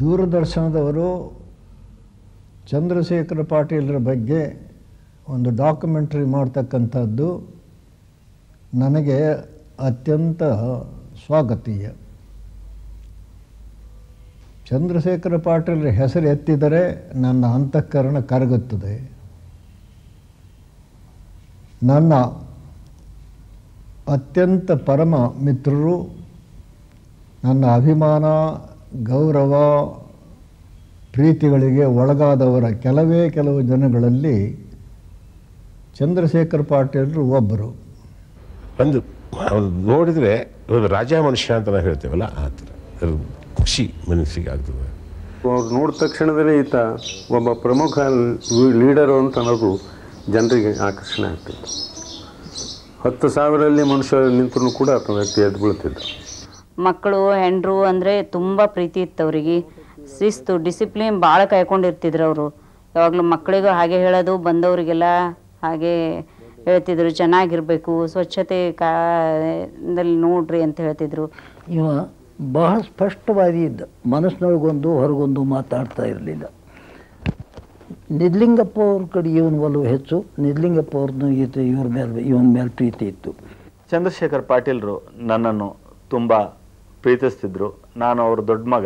ದೂರದರ್ಶನದವರು ಚಂದ್ರಶೇಖರ ಪಾಟೀಲರ ಬಗ್ಗೆ ಒಂದು ಡಾಕ್ಯುಮೆಂಟ್ರಿ ಮಾಡ್ತಕ್ಕಂಥದ್ದು ನನಗೆ ಅತ್ಯಂತ ಸ್ವಾಗತೀಯ ಚಂದ್ರಶೇಖರ ಪಾಟೀಲರ ಹೆಸರು ಎತ್ತಿದರೆ ನನ್ನ ಅಂತಃಕರಣ ಕರಗುತ್ತದೆ ನನ್ನ ಅತ್ಯಂತ ಪರಮ ಮಿತ್ರರು ನನ್ನ ಅಭಿಮಾನ ಗೌರವ ಪ್ರೀತಿಗಳಿಗೆ ಒಳಗಾದವರ ಕೆಲವೇ ಕೆಲವು ಜನಗಳಲ್ಲಿ ಚಂದ್ರಶೇಖರ್ ಪಾಟೀಲರು ಒಬ್ಬರು ಒಂದು ಅವ್ರು ನೋಡಿದರೆ ಒಂದು ರಾಜ ಮನುಷ್ಯ ಅಂತ ನಾವು ಹೇಳ್ತೇವಲ್ಲ ಆ ಥರ ಅದು ಖುಷಿ ಮನಸ್ಸಿಗೆ ಆಗ್ತದೆ ಅವ್ರು ನೋಡಿದ ತಕ್ಷಣದಲ್ಲೇ ಈತ ಒಬ್ಬ ಪ್ರಮುಖ ಲೀಡರು ಅಂತ ಅನ್ನೋದು ಜನರಿಗೆ ಆಕರ್ಷಣೆ ಆಗ್ತಿತ್ತು ಹತ್ತು ಸಾವಿರಲ್ಲಿ ಮನುಷ್ಯ ನಿಂತರೂ ಕೂಡ ಆತ ವ್ಯಕ್ತಿ ಎದ್ದು ಬೀಳ್ತಿದ್ದ ಮಕ್ಕಳು ಹೆಂಡ್ರು ಅಂದರೆ ತುಂಬ ಪ್ರೀತಿ ಇತ್ತು ಅವರಿಗೆ ಶಿಸ್ತು ಡಿಸಿಪ್ಲಿನ್ ಭಾಳ ಕಾಯ್ಕೊಂಡಿರ್ತಿದ್ರು ಅವರು ಯಾವಾಗಲೂ ಮಕ್ಕಳಿಗೂ ಹಾಗೆ ಹೇಳೋದು ಬಂದವರಿಗೆಲ್ಲ ಹಾಗೆ ಹೇಳ್ತಿದ್ರು ಚೆನ್ನಾಗಿರಬೇಕು ಸ್ವಚ್ಛತೆ ಕಾದಲ್ಲಿ ನೋಡ್ರಿ ಅಂತ ಹೇಳ್ತಿದ್ರು ಇವ ಬಹಳ ಸ್ಪಷ್ಟವಾದಿ ಇದ್ದ ಮನಸ್ಸಿನೊಳಗೊಂದು ಹೊರಗೊಂದು ಮಾತಾಡ್ತಾ ಇರಲಿಲ್ಲ ನಿದ್ಲಿಂಗಪ್ಪ ಅವ್ರ ಕಡೆ ಇವನ ಒಲವು ಹೆಚ್ಚು ನಿದ್ಲಿಂಗಪ್ಪ ಅವ್ರದ್ದು ಈತ ಇವ್ರ ಮೇಲೆ ಇವನ ಮೇಲೆ ಪ್ರೀತಿ ಇತ್ತು ಚಂದ್ರಶೇಖರ್ ಪಾಟೀಲ್ರು ನನ್ನನ್ನು ತುಂಬ ಪ್ರೀತಿಸ್ತಿದ್ರು ನಾನು ಅವ್ರ ದೊಡ್ಡ ಮಗ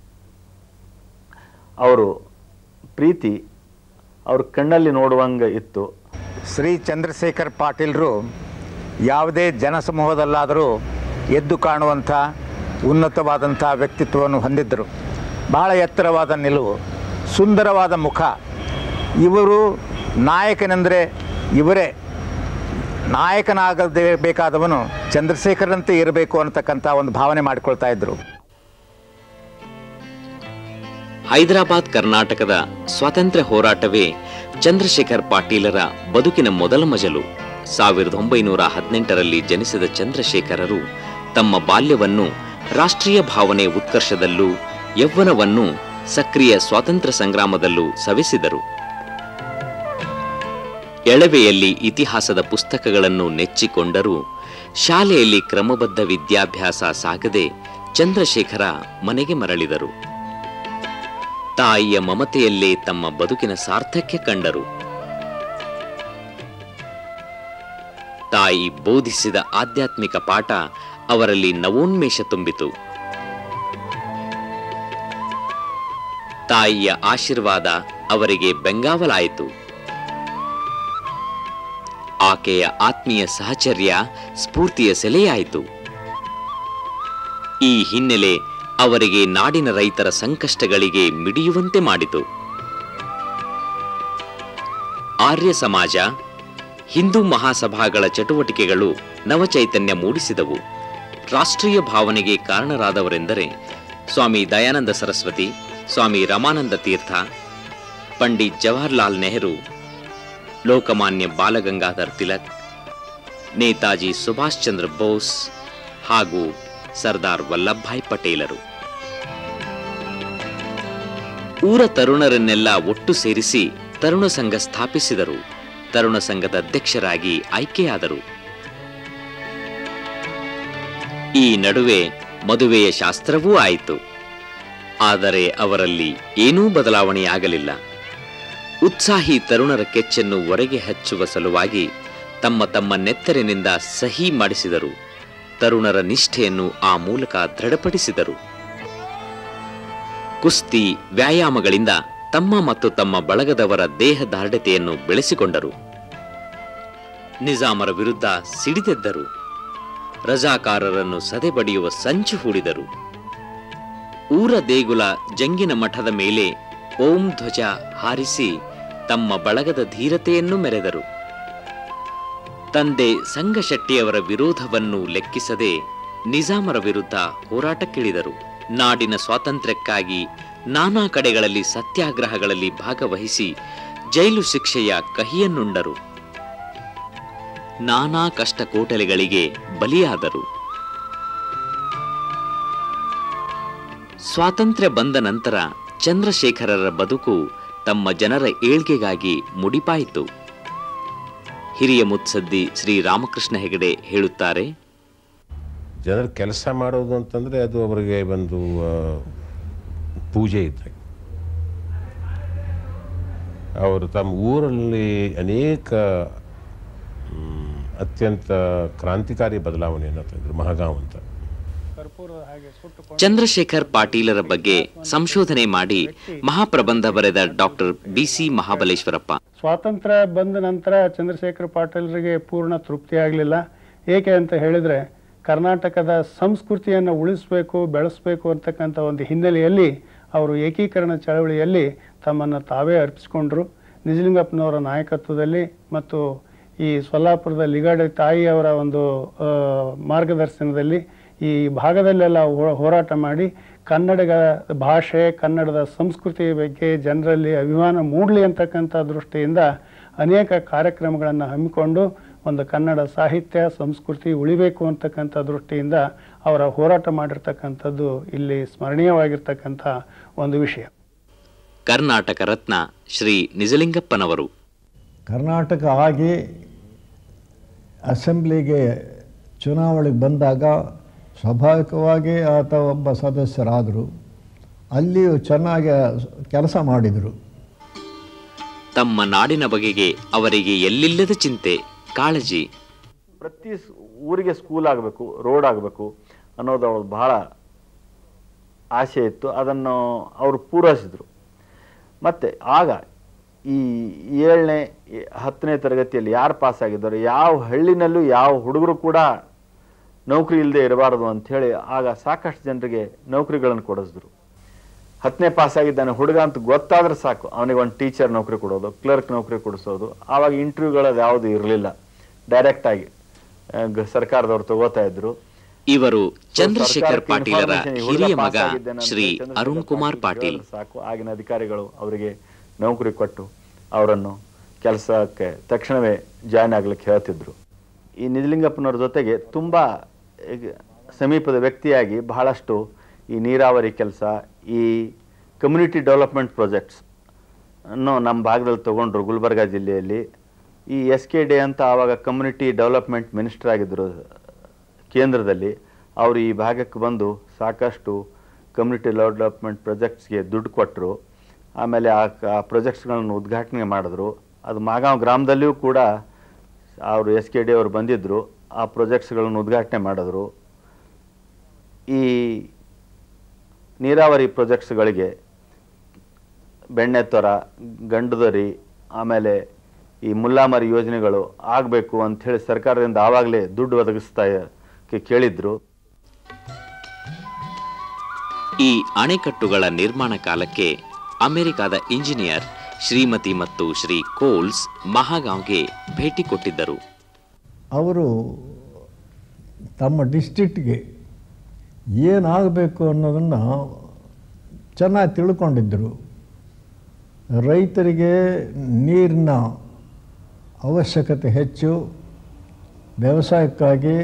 ಅವರು ಪ್ರೀತಿ ಅವ್ರ ಕಣ್ಣಲ್ಲಿ ನೋಡುವಂಗೆ ಇತ್ತು ಶ್ರೀ ಚಂದ್ರಶೇಖರ್ ಪಾಟೀಲ್ರು ಯಾವುದೇ ಜನಸಮೂಹದಲ್ಲಾದರೂ ಎದ್ದು ಕಾಣುವಂಥ ಉನ್ನತವಾದಂಥ ವ್ಯಕ್ತಿತ್ವವನ್ನು ಹೊಂದಿದ್ದರು ಬಹಳ ಎತ್ತರವಾದ ನಿಲುವು ಸುಂದರವಾದ ಮುಖ ಇವರು ನಾಯಕನೆಂದರೆ ಇವರೇ ನಾಯಕನಾಗದೇ ಬೇಕಾದವನು ಚಂದ್ರಶೇಖರಂತೆ ಇರಬೇಕು ಅನ್ನತಕ್ಕಂಥ ಒಂದು ಭಾವನೆ ಮಾಡಿಕೊಳ್ತಾ ಇದ್ದರು ಹೈದರಾಬಾದ್ ಕರ್ನಾಟಕದ ಸ್ವಾತಂತ್ರ್ಯ ಹೋರಾಟವೇ ಚಂದ್ರಶೇಖರ್ ಪಾಟೀಲರ ಬದುಕಿನ ಮೊದಲ ಮಜಲು ಸಾವಿರದ ಒಂಬೈನೂರ ಹದಿನೆಂಟರಲ್ಲಿ ಜನಿಸಿದ ಚಂದ್ರಶೇಖರರು ತಮ್ಮ ಬಾಲ್ಯವನ್ನು ರಾಷ್ಟ್ರೀಯ ಭಾವನೆ ಉತ್ಕರ್ಷದಲ್ಲೂ ಯೌವನವನ್ನು ಸಕ್ರಿಯ ಸ್ವಾತಂತ್ರ್ಯ ಸಂಗ್ರಾಮದಲ್ಲೂ ಸವೆಸಿದರು ಎಳವೆಯಲ್ಲಿ ಇತಿಹಾಸದ ಪುಸ್ತಕಗಳನ್ನು ನೆಚ್ಚಿಕೊಂಡರೂ ಶಾಲೆಯಲ್ಲಿ ಕ್ರಮಬದ್ಧ ವಿದ್ಯಾಭ್ಯಾಸ ಸಾಗದೆ ಚಂದ್ರಶೇಖರ ಮನೆಗೆ ಮರಳಿದರು ತಾಯಿಯ ಮಮತೆಯಲ್ಲೇ ತಮ್ಮ ಬದುಕಿನ ಸಾರ್ಥಕ್ಯ ಕಂಡರು ತಾಯಿ ಬೋಧಿಸಿದ ಆಧ್ಯಾತ್ಮಿಕ ಪಾಠ ಅವರಲ್ಲಿ ನವೋನ್ಮೇಷ ತುಂಬಿತು ತಾಯಿಯ ಆಶೀರ್ವಾದ ಅವರಿಗೆ ಬೆಂಗಾವಲಾಯಿತು ಆಕೆಯ ಆತ್ಮೀಯ ಸಹಚರ್ಯ ಸ್ಫೂರ್ತಿಯ ಸೆಲೆಯಾಯಿತು ಈ ಹಿನ್ನೆಲೆ ಅವರಿಗೆ ನಾಡಿನ ರೈತರ ಸಂಕಷ್ಟಗಳಿಗೆ ಮಿಡಿಯುವಂತೆ ಮಾಡಿತು ಆರ್ಯ ಸಮಾಜ ಹಿಂದೂ ಮಹಾಸಭಾಗಳ ಚಟುವಟಿಕೆಗಳು ನವಚೈತನ್ಯ ಮೂಡಿಸಿದವು ರಾಷ್ಟ್ರೀಯ ಭಾವನೆಗೆ ಕಾರಣರಾದವರೆಂದರೆ ಸ್ವಾಮಿ ದಯಾನಂದ ಸರಸ್ವತಿ ಸ್ವಾಮಿ ರಮಾನಂದ ತೀರ್ಥ ಪಂಡಿತ್ ಜವಾಹರ್ಲಾಲ್ ನೆಹರು ಲೋಕಮಾನ್ಯ ಬಾಲಗಂಗಾಧರ್ ತಿಲಕ್ ನೇತಾಜಿ ಸುಭಾಷ್ ಚಂದ್ರ ಬೋಸ್ ಹಾಗೂ ಸರ್ದಾರ್ ವಲ್ಲಭಭಾಯ್ ಪಟೇಲರು ಊರ ತರುಣರನ್ನೆಲ್ಲ ಒಟ್ಟು ಸೇರಿಸಿ ತರುಣ ಸಂಘ ಸ್ಥಾಪಿಸಿದರು ತರುಣ ಸಂಘದ ಅಧ್ಯಕ್ಷರಾಗಿ ಆಯ್ಕೆಯಾದರು ಈ ನಡುವೆ ಮದುವೆಯ ಶಾಸ್ತ್ರವೂ ಆಯಿತು ಆದರೆ ಅವರಲ್ಲಿ ಏನೂ ಬದಲಾವಣೆಯಾಗಲಿಲ್ಲ ಉತ್ಸಾಹಿ ತರುಣರ ಕೆಚ್ಚನ್ನು ಹೊರಗೆ ಹಚ್ಚುವ ಸಲುವಾಗಿ ತಮ್ಮ ತಮ್ಮ ನೆತ್ತರಿನಿಂದ ಸಹಿ ಮಾಡಿಸಿದರು ತರುಣರ ನಿಷ್ಠೆಯನ್ನು ಆ ಮೂಲಕ ದೃಢಪಡಿಸಿದರು ಕುಸ್ತಿ ವ್ಯಾಯಾಮಗಳಿಂದ ತಮ್ಮ ಮತ್ತು ತಮ್ಮ ಬಳಗದವರ ದೇಹದಾರ್ಢ್ಯತೆಯನ್ನು ಬೆಳೆಸಿಕೊಂಡರು ನಿಜಾಮರ ವಿರುದ್ಧ ಸಿಡಿದೆದ್ದರು ರಜಾಕಾರರನ್ನು ಸದೆಬಡಿಯುವ ಸಂಚು ಹೂಡಿದರು ಊರ ದೇಗುಲ ಜಂಗಿನ ಮಠದ ಮೇಲೆ ಓಂ ಧ್ವಜ ಹಾರಿಸಿ ತಮ್ಮ ಬಳಗದ ಧೀರತೆಯನ್ನು ಮೆರೆದರು ತಂದೆ ಸಂಗಶೆಟ್ಟಿಯವರ ವಿರೋಧವನ್ನು ಲೆಕ್ಕಿಸದೆ ನಿಜಾಮರ ವಿರುದ್ಧ ಹೋರಾಟಕ್ಕಿಳಿದರು ನಾಡಿನ ಸ್ವಾತಂತ್ರ್ಯಕ್ಕಾಗಿ ನಾನಾ ಕಡೆಗಳಲ್ಲಿ ಸತ್ಯಾಗ್ರಹಗಳಲ್ಲಿ ಭಾಗವಹಿಸಿ ಜೈಲು ಶಿಕ್ಷೆಯ ಕಹಿಯನ್ನುಂಡರು ನಾನಾ ಕಷ್ಟ ಕೋಟಲೆಗಳಿಗೆ ಬಲಿಯಾದರು ಸ್ವಾತಂತ್ರ್ಯ ಬಂದ ನಂತರ ಚಂದ್ರಶೇಖರರ ಬದುಕು ತಮ್ಮ ಜನರ ಏಳ್ಗೆಗಾಗಿ ಮುಡಿಪಾಯಿತು ಹಿರಿಯ ಮುತ್ಸದ್ದಿ ಶ್ರೀ ರಾಮಕೃಷ್ಣ ಹೆಗಡೆ ಹೇಳುತ್ತಾರೆ ಜನರು ಕೆಲಸ ಮಾಡೋದು ಅಂತಂದರೆ ಅದು ಅವರಿಗೆ ಒಂದು ಆ, ಪೂಜೆ ಇದ್ದಾಗ ಅವರು ತಮ್ಮ ಊರಲ್ಲಿ ಅನೇಕ ಮ್, ಅತ್ಯಂತ ಕ್ರಾಂತಿಕಾರಿ ಬದಲಾವಣೆಯನ್ನು ತಂದರು ಮಹಗಾಂವ್ ಅಂತ ಚಂದ್ರಶೇಖರ್ ಪಾಟೀಲರ ಬಗ್ಗೆ ಸಂಶೋಧನೆ ಮಾಡಿ ಮಹಾಪ್ರಬಂಧ ಬರೆದ ಡಾಕ್ಟರ್ ಬಿಸಿ ಮಹಾಬಲೇಶ್ವರಪ್ಪ ಸ್ವಾತಂತ್ರ್ಯ ಬಂದ ನಂತರ ಚಂದ್ರಶೇಖರ ಪಾಟೀಲರಿಗೆ ಪೂರ್ಣ ತೃಪ್ತಿ ಆಗಲಿಲ್ಲ ಏಕೆ ಅಂತ ಹೇಳಿದರೆ ಕರ್ನಾಟಕದ ಸಂಸ್ಕೃತಿಯನ್ನು ಉಳಿಸಬೇಕು ಬೆಳೆಸಬೇಕು ಅಂತಕ್ಕಂಥ ಒಂದು ಹಿನ್ನೆಲೆಯಲ್ಲಿ ಅವರು ಏಕೀಕರಣ ಚಳವಳಿಯಲ್ಲಿ ತಮ್ಮನ್ನು ತಾವೇ ಅರ್ಪಿಸಿಕೊಂಡ್ರು ನಿಜಲಿಂಗಪ್ಪನವರ ನಾಯಕತ್ವದಲ್ಲಿ ಮತ್ತು ಈ ಸೊಲ್ಲಾಪುರದ ಲಿಗಾಡೆ ತಾಯಿಯವರ ಒಂದು ಆ, ಮಾರ್ಗದರ್ಶನದಲ್ಲಿ ಈ ಭಾಗದಲ್ಲೆಲ್ಲ ಹೋ- ಹೋರಾಟ ಮಾಡಿ ಕನ್ನಡದ ಭಾಷೆ ಕನ್ನಡದ ಸಂಸ್ಕೃತಿಯ ಬಗ್ಗೆ ಜನರಲ್ಲಿ ಅಭಿಮಾನ ಮೂಡಲಿ ಅಂತಕ್ಕಂಥ ದೃಷ್ಟಿಯಿಂದ ಅನೇಕ ಕಾರ್ಯಕ್ರಮಗಳನ್ನು ಹಮ್ಮಿಕೊಂಡು ಒಂದು ಕನ್ನಡ ಸಾಹಿತ್ಯ ಸಂಸ್ಕೃತಿ ಉಳಿಬೇಕು ಅಂತಕ್ಕಂಥ ದೃಷ್ಟಿಯಿಂದ ಅವರ ಹೋರಾಟ ಮಾಡಿರ್ತಕ್ಕಂಥದ್ದು ಇಲ್ಲಿ ಸ್ಮರಣೀಯವಾಗಿರ್ತಕ್ಕಂಥ ಒಂದು ವಿಷಯ ಕರ್ನಾಟಕ ರತ್ನ ಶ್ರೀ ನಿಜಲಿಂಗಪ್ಪನವರು ಕರ್ನಾಟಕ ಆಗಿ ಅಸೆಂಬ್ಲಿಗೆ ಚುನಾವಣೆಗೆ ಬಂದಾಗ ಸ್ವಾಭಾವಿಕವಾಗಿ ಆತ ಒಬ್ಬ ಸದಸ್ಯರಾದರು ಅಲ್ಲಿಯೂ ಚೆನ್ನಾಗಿ ಕೆಲಸ ಮಾಡಿದರು ತಮ್ಮ ನಾಡಿನ ಬಗೆಗೆ ಅವರಿಗೆ ಎಲ್ಲಿಲ್ಲದ ಚಿಂತೆ ಕಾಳಜಿ ಪ್ರತಿ ಸ್- ಊರಿಗೆ ಸ್ಕೂಲ್ ಆಗಬೇಕು ರೋಡ್ ಆಗಬೇಕು ಅನ್ನೋದು ಅವ್ರದ್ದು ಬಹಳ ಆಸೆ ಇತ್ತು ಅದನ್ನು ಅವರು ಪೂರೈಸಿದರು ಮತ್ತು ಆಗ ಈ ಏಳನೇ ಹತ್ತನೇ ತರಗತಿಯಲ್ಲಿ ಯಾರು ಪಾಸ್ ಆಗಿದ್ದಾರೆ ಯಾವ ಹಳ್ಳಿನಲ್ಲೂ ಯಾವ ಹುಡುಗರು ಕೂಡ ನೌಕರಿ ಇಲ್ಲದೆ ಇರಬಾರದು ಅಂಥೇಳಿ ಆಗ ಸಾಕಷ್ಟು ಜನರಿಗೆ ನೌಕರಿಗಳನ್ನು ಕೊಡಿಸಿದ್ರು ಹತ್ತನೇ ಪಾಸ್ ಆಗಿದ್ದಾನೆ ಹುಡುಗ ಅಂತ ಗೊತ್ತಾದ್ರೆ ಸಾಕು ಅವನಿಗೆ ಒಂದು ಟೀಚರ್ ನೌಕರಿ ಕೊಡೋದು ಕ್ಲರ್ಕ್ ನೌಕರಿ ಕೊಡಿಸೋದು ಆವಾಗ ಇಂಟರ್ವ್ಯೂಗಳದ್ದು ಯಾವುದು ಇರಲಿಲ್ಲ ಡೈರೆಕ್ಟ್ ಆಗಿ ಆ, ಗ- ಸರ್ಕಾರದವ್ರು ತಗೋತಾ ಇದ್ರು ಇವರು ಚಂದ್ರಶೇಖರ್ ಸರ್ಕಾರಕ್ಕೆ ಪಾಟೀಲರ information ಈ ಹುಡುಗ ಹಿರಿಯ ಪಾಸ್ ಮಗ ಆಗಿದ್ದಾನೆ ಅಂದ್ರೆ ಶ್ರೀ ಚಂದ್ರಶೇಖರ್ ಅರುಣ್ ಕುಮಾರ್ ಪಾಟೀಲ್ ಪಾಟೀಲ್ ಹೇಳಿದ್ರೆ ಸಾಕು ಆಗಿನ ಅಧಿಕಾರಿಗಳು ಅವರಿಗೆ ನೌಕರಿ ಕೊಟ್ಟು ಅವರನ್ನು ಕೆಲಸಕ್ಕೆ ತಕ್ಷಣವೇ ಜಾಯ್ನ್ ಆಗ್ಲಿಕ್ಕೆ ಹೇಳ್ತಿದ್ರು ಈ ನಿಜಲಿಂಗಪ್ಪನವ್ರ ಜೊತೆಗೆ ತುಂಬ ಈಗ ಸಮೀಪದ ವ್ಯಕ್ತಿಯಾಗಿ ಬಹಳಷ್ಟು ಈ ನೀರಾವರಿ ಕೆಲಸ ಈ ಕಮ್ಯುನಿಟಿ ಡೆವಲಪ್ಮೆಂಟ್ ಪ್ರಾಜೆಕ್ಟ್ಸ್ ಅನ್ನು ನಮ್ಮ ಭಾಗದಲ್ಲಿ ತಗೊಂಡ್ರು ಗುಲ್ಬರ್ಗ ಜಿಲ್ಲೆಯಲ್ಲಿ ಈ ಎಸ್ ಕೆ ಡಿ ಅಂತ ಆವಾಗ ಕಮ್ಯುನಿಟಿ ಡೆವಲಪ್ಮೆಂಟ್ ಮಿನಿಸ್ಟರ್ ಆಗಿದ್ದರು ಕೇಂದ್ರದಲ್ಲಿ ಅವರು ಈ ಭಾಗಕ್ಕೆ ಬಂದು ಸಾಕಷ್ಟು ಕಮ್ಯುನಿಟಿ ಡೆವಲಪ್ಮೆಂಟ್ ಪ್ರಾಜೆಕ್ಟ್ಸ್ಗೆ ದುಡ್ಡು ಕೊಟ್ಟರು ಆಮೇಲೆ ಆ ಆ ಪ್ರಾಜೆಕ್ಟ್ಸ್ಗಳನ್ನು ಉದ್ಘಾಟನೆ ಮಾಡಿದ್ರು ಅದು ಮಾಗಾಂವ್ ಗ್ರಾಮದಲ್ಲಿಯೂ ಕೂಡ ಅವರು ಎಸ್ ಕೆ ಡಿ ಅವರು ಬಂದಿದ್ದರು ಆ ಪ್ರಾಜೆಕ್ಟ್ಸ್ಗಳನ್ನು ಉದ್ಘಾಟನೆ ಮಾಡಿದ್ರು ಈ ನೀರಾವರಿ ಪ್ರಾಜೆಕ್ಟ್ಸ್ಗಳಿಗೆ ಬೆಣ್ಣೆತ್ತೊರ ಗಂಡುದರಿ ಆಮೇಲೆ ಈ ಮುಲ್ಲಾಮರಿ ಯೋಜನೆಗಳು ಆಗಬೇಕು ಅಂಥೇಳಿ ಸರ್ಕಾರದಿಂದ ಆವಾಗಲೇ ದುಡ್ಡು ಒದಗಿಸ್ತಾ ಕೆ- ಕೇಳಿದ್ರು ಈ ಅಣೆಕಟ್ಟುಗಳ ನಿರ್ಮಾಣ ಕಾಲಕ್ಕೆ ಅಮೆರಿಕದ ಇಂಜಿನಿಯರ್ ಶ್ರೀಮತಿ ಮತ್ತು ಶ್ರೀ ಕೋಲ್ಸ್ ಮಹಾಗಾಂವ್ಗೆ ಭೇಟಿ ಕೊಟ್ಟಿದ್ದರು ಅವರು ತಮ್ಮ ಡಿಸ್ಟ್ರಿಕ್ಟ್ಗೆ ಏನಾಗಬೇಕು ಅನ್ನೋದನ್ನು ಚೆನ್ನಾಗಿ ತಿಳ್ಕೊಂಡಿದ್ದರು ರೈತರಿಗೆ ನೀರಿನ ಅವಶ್ಯಕತೆ ಹೆಚ್ಚು ವ್ಯವಸಾಯಕ್ಕಾಗಿ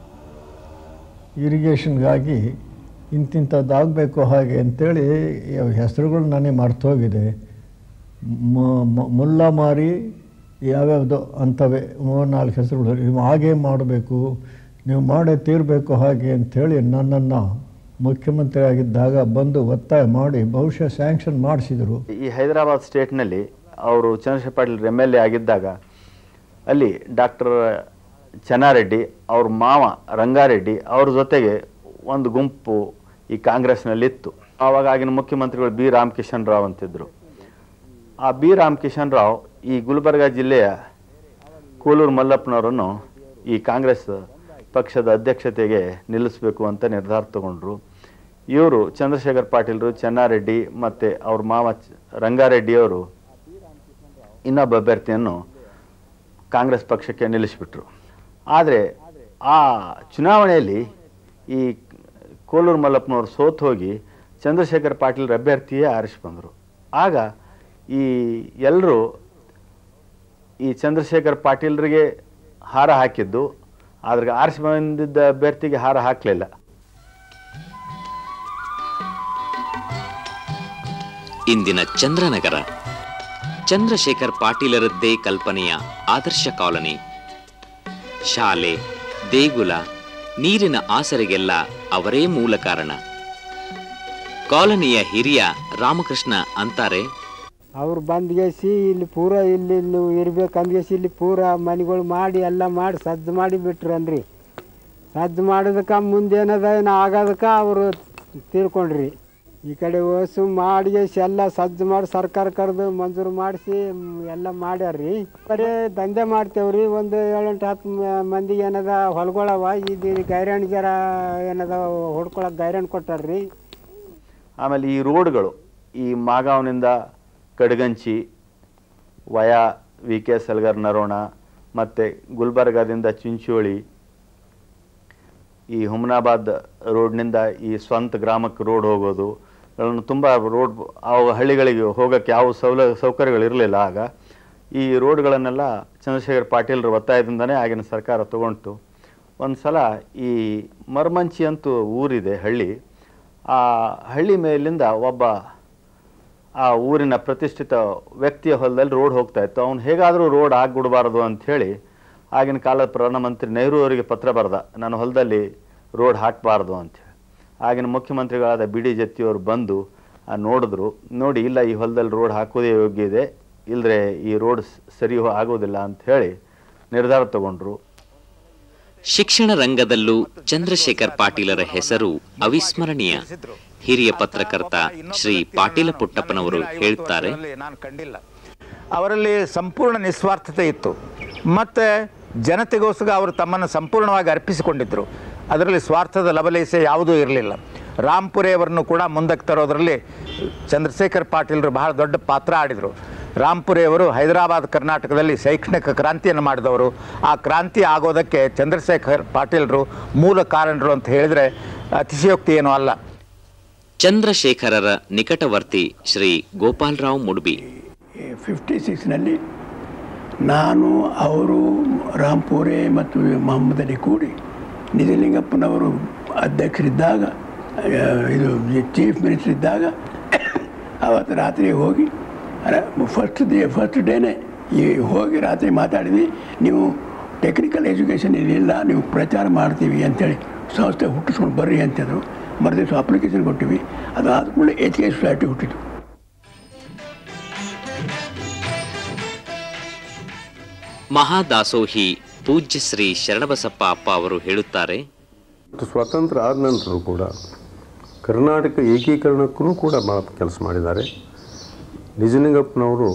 ಇರಿಗೇಷನ್ಗಾಗಿ ಇಂತಿಂಥದ್ದಾಗಬೇಕು ಹಾಗೆ ಅಂತೇಳಿ ಹೆಸರುಗಳು ನನಗೆ ಮರ್ತೋಗಿದೆ ಮ- ಮ- ಮುಲ್ಲಾ ಮಾರಿ ಯಾವ್ಯಾವುದೋ ಅಂಥವೆ ಮೂರ್ನಾಲ್ಕು ಹೆಸರುಗಳು ನೀವು ಹಾಗೆ ಮಾಡಬೇಕು ನೀವು ಮಾಡೇ ತೀರಬೇಕು ಹಾಗೆ ಅಂಥೇಳಿ ನನ್ನನ್ನು ಮುಖ್ಯಮಂತ್ರಿ ಆಗಿದ್ದಾಗ ಬಂದು ಒತ್ತಾಯ ಮಾಡಿ ಬಹುಶಃ ಸ್ಯಾಂಕ್ಷನ್ ಮಾಡಿಸಿದರು ಈ ಹೈದರಾಬಾದ್ ಸ್ಟೇಟ್ನಲ್ಲಿ ಅವರು Chandrashekhar Patil M L A ಆಗಿದ್ದಾಗ ಅಲ್ಲಿ ಡಾಕ್ಟರ್ ಚೆನ್ನಾರೆಡ್ಡಿ ಅವ್ರ ಮಾವ ರಂಗಾರೆಡ್ಡಿ ಅವ್ರ ಜೊತೆಗೆ ಒಂದು ಗುಂಪು ಈ ಕಾಂಗ್ರೆಸ್ನಲ್ಲಿತ್ತು ಆವಾಗ ಆಗಿನ ಮುಖ್ಯಮಂತ್ರಿಗಳು ಬಿ ರಾಮಕಿಶನ್ ರಾವ್ ಅಂತಿದ್ರು ಆ ಬಿ ರಾಮಕಿಶನ್ ರಾವ್ ಈ ಗುಲ್ಬರ್ಗ ಜಿಲ್ಲೆಯ ಕೂಲೂರು ಮಲ್ಲಪ್ಪನವರನ್ನು ಈ ಕಾಂಗ್ರೆಸ್ ಪಕ್ಷದ ಅಧ್ಯಕ್ಷತೆಗೆ ನಿಲ್ಲಿಸಬೇಕು ಅಂತ ನಿರ್ಧಾರ ತಗೊಂಡ್ರು ಇವರು ಚಂದ್ರಶೇಖರ್ ಪಾಟೀಲ್ರು ಚೆನ್ನಾರೆಡ್ಡಿ ಮತ್ತು ಅವ್ರ ಮಾವ ಚ- ರಂಗಾರೆಡ್ಡಿಯವರು ಇನ್ನೊಬ್ಬ ಅಭ್ಯರ್ಥಿಯನ್ನು ಕಾಂಗ್ರೆಸ್ ಪಕ್ಷಕ್ಕೆ ನಿಲ್ಲಿಸಿಬಿಟ್ರು ಆದರೆ ಆ ಚುನಾವಣೆಯಲ್ಲಿ ಈ ಕೋಲೂರು ಮಲ್ಲಪ್ಪನವರು ಸೋತು ಹೋಗಿ ಚಂದ್ರಶೇಖರ್ ಪಾಟೀಲ್ ಅಭ್ಯರ್ಥಿಯೇ ಆರಿಸಿ ಬಂದರು ಆಗ ಈ ಎಲ್ಲರೂ ಈ ಚಂದ್ರಶೇಖರ್ ಪಾಟೀಲ್ರಿಗೆ ಹಾರ ಹಾಕಿದ್ದು ಆದ್ರೆ ಆರಿಸಿ ಬಂದಿದ್ದ ಅಭ್ಯರ್ಥಿಗೆ ಹಾರ ಹಾಕಲಿಲ್ಲ ಇಂದಿನ ಚಂದ್ರನಗರ ಚಂದ್ರಶೇಖರ್ ಪಾಟೀಲರದ್ದೇ ಕಲ್ಪನೆಯ ಆದರ್ಶ ಕಾಲನಿ ಶಾಲೆ ದೇಗುಲ ನೀರಿನ ಆಸರೆಗೆಲ್ಲ ಅವರೇ ಮೂಲ ಕಾರಣ ಕಾಲನಿಯ ಹಿರಿಯ ರಾಮಕೃಷ್ಣ ಅಂತಾರೆ ಅವ್ರು ಬಂದ್ಗೆಸಿ ಇಲ್ಲಿ ಪೂರ ಇಲ್ಲಿ ಇಲ್ಲಿ ಇರ್ಬೇಕಂದ್ಗೆಸಿ ಇಲ್ಲಿ ಪೂರ ಮನೆಗಳು ಮಾಡಿ ಎಲ್ಲ ಮಾಡಿ ಸಜ್ಜು ಮಾಡಿ ಬಿಟ್ರನ್ರಿ ಸಜ್ಜು ಮಾಡೋದಕ್ಕೆ ಮುಂದೇನದ ಏನು ಆಗೋದಕ್ಕೆ ಅವರು ತೀರ್ಕೊಂಡ್ರಿ ಈ ಕಡೆ ಓಸು ಮಾಡಿಗೆಸಿ ಎಲ್ಲ ಸಜ್ಜು ಮಾಡಿ ಸರ್ಕಾರ ಕರೆದು ಮಂಜೂರು ಮಾಡಿಸಿ ಎಲ್ಲ ಮಾಡ್ಯಾರ್ರಿ ಬರೀ ದಂಧೆ ಮಾಡ್ತೇವ್ರಿ ಒಂದು ಏಳೆಂಟು ಹತ್ತು ಮ- ಮಂದಿಗೆ ಏನದ ಹೊಲ್ಗೊಳವ ಇದು ಗೈರಾಣಿ ಜರ ಏನದ ಹೊಡ್ಕೊಳಕ್ಕೆ ಗೈರಾಣಿ ಕೊಟ್ಟಾರ್ರಿ ಆಮೇಲೆ ಈ ರೋಡ್ಗಳು ಈ ಮಾಗಾವ್ನಿಂದ Kadaganchi via V K Salgar Narona ಮತ್ತು ಗುಲ್ಬರ್ಗಾದಿಂದ ಚಿಂಚೋಳಿ ಈ ಹುಮನಾಬಾದ್ ರೋಡ್ನಿಂದ ಈ ಸ್ವಂತ ಗ್ರಾಮಕ್ಕೆ ರೋಡ್ ಹೋಗೋದು ಗಳನ್ನು ತುಂಬ ರೋಡ್ ಅವು ಹಳ್ಳಿಗಳಿಗೆ ಹೋಗೋಕ್ಕೆ ಯಾವ ಸೌಲ ಸೌಕರ್ಯಗಳಿರಲಿಲ್ಲ ಆಗ ಈ ರೋಡ್ಗಳನ್ನೆಲ್ಲ ಚಂದ್ರಶೇಖರ್ ಪಾಟೀಲ್ರ ಒತ್ತಾಯದಿಂದನೇ ಆಗಿನ ಸರ್ಕಾರ ತಗೊಂತು ಒಂದು ಸಲ ಈ ಮರ್ಮಂಚಿ ಅಂತೂ ಊರಿದೆ ಹಳ್ಳಿ ಆ ಹಳ್ಳಿ ಮೇಲಿಂದ ಒಬ್ಬ ಆ ಊರಿನ ಪ್ರತಿಷ್ಠಿತ ವ್ಯಕ್ತಿಯ ಹೊಲದಲ್ಲಿ ರೋಡ್ ಹೋಗ್ತಾ ಇತ್ತು ಅವ್ನು ಹೇಗಾದರೂ ರೋಡ್ ಆಗ್ಬಿಡಬಾರ್ದು ಅಂಥೇಳಿ ಆಗಿನ ಕಾಲದ ಪ್ರಧಾನಮಂತ್ರಿ ನೆಹರು ಅವರಿಗೆ ಪತ್ರ ಬರೆದ ನನ್ನ ಹೊಲದಲ್ಲಿ ರೋಡ್ ಹಾಕಬಾರ್ದು ಅಂಥೇಳಿ ಆಗಿನ ಮುಖ್ಯಮಂತ್ರಿಗಳಾದ ಬಿ ಡಿ ಜತ್ತಿಯವರು ಬಂದು ಆ ನೋಡಿದ್ರು ನೋಡಿ ಇಲ್ಲ ಈ ಹೊಲದಲ್ಲಿ ರೋಡ್ ಹಾಕೋದೇ ಯೋಗ್ಯ ಇದೆ ಇಲ್ಲದ್ರೆ ಈ ರೋಡ್ ಸರಿ ಹೋ- ಆಗೋದಿಲ್ಲ ಅಂತ ಹೇಳಿ ನಿರ್ಧಾರ ತಗೊಂಡ್ರು ಶಿಕ್ಷಣ ರಂಗದಲ್ಲೂ ಚಂದ್ರಶೇಖರ್ ಪಾಟೀಲರ ಹೆಸರು ಅವಿಸ್ಮರಣೀಯ ಹಿರಿಯ ಪತ್ರಕರ್ತ ಶ್ರೀ ಪಾಟೀಲ ಪುಟ್ಟಪ್ಪನವರು ಹೇಳುತ್ತಾರೆ ನಾನು ಕಂಡಿಲ್ಲ ಅವರಲ್ಲಿ ಸಂಪೂರ್ಣ ನಿಸ್ವಾರ್ಥತೆ ಇತ್ತು ಮತ್ತು ಜನತೆಗೋಸ್ಕರ ಅವರು ತಮ್ಮನ್ನು ಸಂಪೂರ್ಣವಾಗಿ ಅರ್ಪಿಸಿಕೊಂಡಿದ್ದರು ಅದರಲ್ಲಿ ಸ್ವಾರ್ಥದ ಲವಲೇಶ ಯಾವುದೂ ಇರಲಿಲ್ಲ ರಾಮ್ಪುರೆಯವರನ್ನು ಕೂಡ ಮುಂದಕ್ಕೆ ತರೋದರಲ್ಲಿ ಚಂದ್ರಶೇಖರ್ ಪಾಟೀಲರು ಬಹಳ ದೊಡ್ಡ ಪಾತ್ರ ಆಡಿದರು ರಾಮ್ಪುರೆಯವರು ಹೈದರಾಬಾದ್ ಕರ್ನಾಟಕದಲ್ಲಿ ಶೈಕ್ಷಣಿಕ ಕ್ರಾಂತಿಯನ್ನು ಮಾಡಿದವರು ಆ ಕ್ರಾಂತಿ ಆಗೋದಕ್ಕೆ ಚಂದ್ರಶೇಖರ್ ಪಾಟೀಲರು ಮೂಲ ಕಾರಣರು ಅಂತ ಹೇಳಿದರೆ ಅತಿಶಯೋಕ್ತಿ ಏನೂ ಅಲ್ಲ ಚಂದ್ರಶೇಖರರ ನಿಕಟವರ್ತಿ ಶ್ರೀ ಗೋಪಾಲರಾವ್ ಮುಡ್ಬಿ ಫಿಫ್ಟಿ ಸಿಕ್ಸ್ನಲ್ಲಿ ನಾನು ಅವರು ರಾಂಪುರೆ ಮತ್ತು ಮೊಹಮ್ಮದ್ ಅಲಿ ಕೂಡಿ ನಿಜಲಿಂಗಪ್ಪನವರು ಅಧ್ಯಕ್ಷರಿದ್ದಾಗ ಆ, ಇದು ಚೀಫ್ ಮಿನಿಸ್ಟರ್ ಇದ್ದಾಗ ಅವತ್ತು ರಾತ್ರಿ ಹೋಗಿ ಫಸ್ಟ್ ಡೇ ಫಸ್ಟ್ ಡೇನೇ ಈ ಹೋಗಿ ರಾತ್ರಿ ಮಾತಾಡಿದ್ವಿ ನೀವು ಟೆಕ್ನಿಕಲ್ ಎಜುಕೇಷನ್ ಇಲ್ಲ ನೀವು ಪ್ರಚಾರ ಮಾಡ್ತೀವಿ ಅಂತೇಳಿ ಸಂಸ್ಥೆ ಹುಟ್ಟಿಸ್ಕೊಂಡು ಬರ್ರಿ ಅಂತಂದರು ಮರುದಿವಸ ಅಪ್ಲಿಕೇಶನ್ ಕೊಟ್ಟಿವಿ ಅದು ಆದ್ಮೇಲೆ ಎಚ್ ಕೆ ಸೊಸೈಟಿ ಹುಟ್ಟಿತು ಮಹಾದಾಸೋಹಿ ಪೂಜ್ಯ ಶ್ರೀ ಶರಣಬಸಪ್ಪ ಅಪ್ಪ ಅವರು ಹೇಳುತ್ತಾರೆ ಮತ್ತು ಸ್ವಾತಂತ್ರ್ಯ ಆದ ನಂತರ ಕೂಡ ಕರ್ನಾಟಕ ಏಕೀಕರಣಕ್ಕೂ ಕೂಡ ಭಾಳ ಕೆಲಸ ಮಾಡಿದ್ದಾರೆ ನಿಜಲಿಂಗಪ್ಪನವರು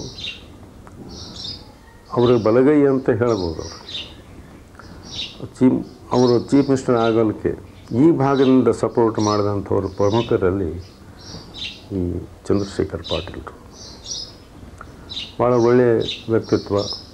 ಅವರ ಬಲಗೈ ಅಂತ ಹೇಳ್ಬೋದು ಅವರು ಚೀಫ್ ಅವರು ಚೀಫ್ ಮಿನಿಸ್ಟರ್ ಆಗೋದಕ್ಕೆ ಈ ಭಾಗದಿಂದ ಸಪೋರ್ಟ್ ಮಾಡಿದಂಥವ್ರು ಪ್ರಮುಖರಲ್ಲಿ ಈ ಚಂದ್ರಶೇಖರ್ ಪಾಟೀಲ್ರು ಭಾಳ ಒಳ್ಳೆಯ ವ್ಯಕ್ತಿತ್ವ